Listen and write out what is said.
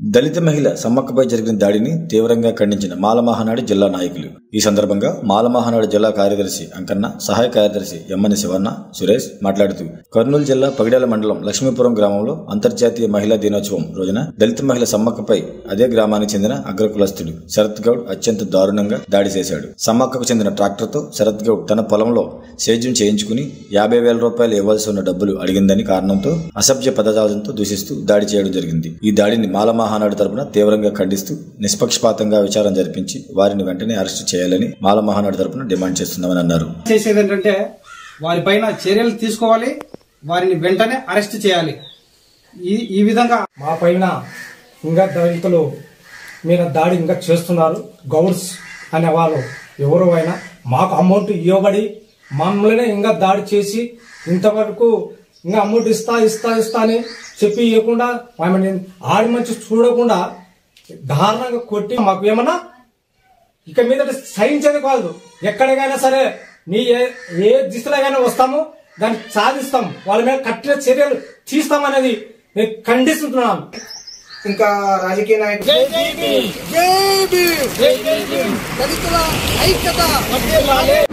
దళిత మహిళ సమ్మక్కపై జరిగిన దాడిని తీవ్రంగా ఖండించిన మాలమహానాడు జిల్లా నాయకులు ఈ సందర్భంగా మాలమహానాడు జిల్లా కార్యదర్శి అంకన్న సహాయ కార్యదర్శి ఎమ్మని శివన్న సురేష్ మాట్లాడుతూ కర్నూలు జిల్లా పగిడాల మండలం లక్ష్మీపురం గ్రామంలో అంతర్జాతీయ మహిళా దినోత్సవం రోజున దళిత మహిళ సమ్మక్కపై అదే గ్రామానికి చెందిన అగ్రకులస్తుడు శరత్ గౌడ్ అత్యంత దారుణంగా దాడి చేశాడు సమ్మక్కకు చెందిన ట్రాక్టర్తో శరత్ గౌడ్ తన పొలంలో సేద్యం చేయించుకుని యాభై వేల రూపాయలు ఇవ్వాల్సి ఉన్న డబ్బులు అడిగిందని కారణంతో అసభ్య పదజాలంతో దూషిస్తూ దాడి చేయడం జరిగింది ఈ దాడిని మాలమహానాడు తరపున తీవ్రంగా ఖండిస్తూ నిష్పక్షపాతంగా విచారణ జరిపించి వారిని వెంటనే అరెస్టు చేయాలని మాలమహానాడు తరపున డిమాండ్ చేస్తున్నామని అన్నారు చేసేది ఏంటంటే వారిపైన చర్యలు తీసుకోవాలి వారిని వెంటనే అరెస్ట్ చేయాలి ఈ ఈ విధంగా మా పైన ఇంకా దళితులు మీద దాడి ఇంకా చేస్తున్నారు గౌడ్స్ అనే వాళ్ళు ఎవరు అయినా మాకు అమౌంట్ ఇవ్వబడి మమ్మల్ని ఇంకా దాడి చేసి ఇంతవరకు ఇంకా అమౌంట్ ఇస్తా ఇస్తా ఇస్తా అని చెప్పి ఇవ్వకుండా ఆమె ఆడి మంచి చూడకుండా దారుణంగా కొట్టి మాకు ఏమన్నా ఇక మీద సహించేది కాదు ఎక్కడికైనా సరే నీ ఏ ఏ దిశలోకైనా వస్తాము దాన్ని సాధిస్తాం వాళ్ళ మీద కఠిన చర్యలు తీస్తామనేది నేను ఖండిస్తున్నాను ఇంకా రాజకీయ నాయకులు దళితుల ఐక్యత